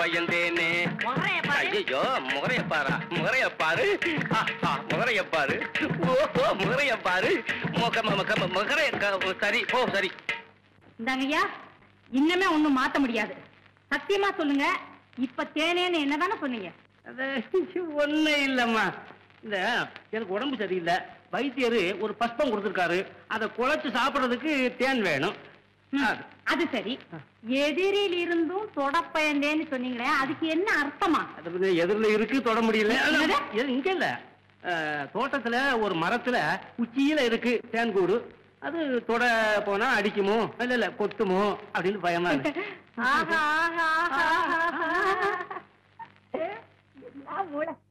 பயந்தேனே முகரைய பாரு. ஐயோ முகரைய பாரா முகரைய பாரு ஆ, ஆ, முகரைய பாரு ஓஹோ முகரைய பாரு முக முக முகரைய க- சரி ஓ சரி இந்தாங்கய்யா இன்னமே ஒண்ணும் மாத்த முடியாது சத்தியமா சொல்லுங்க இப்ப தேனேன்னு என்னதானே சொன்னீங்க அது ஒண்ணு இல்லம்மா இந்த எனக்கு உடம்பு சரியில்லை வைத்தியர் ஒரு பஸ்பம் கொடுத்துருக்காரு அதை குழைச்சு சாப்பிடுறதுக்கு தேன் வேணும் ம், அது. அது சரி எதிரில் இருந்தும் தொடப்பயந்தேன்னு சொன்னீங்களே அதுக்கு என்ன அர்த்தமா அது வந்து எதிரில் இருக்கு தொட முடியல என்னது? இது இங்க இல்ல அஹ், தோட்டத்துல ஒரு மரத்துல உச்சியில இருக்கு தேன் கூடு அது தொட போனா அடிக்குமோ இல்ல இல்ல கொத்துமோ அப்படின்னு பயமா இருக்கு ஆஹா ஆஹா ஆஹா, ஆஹா. என்ன மூளை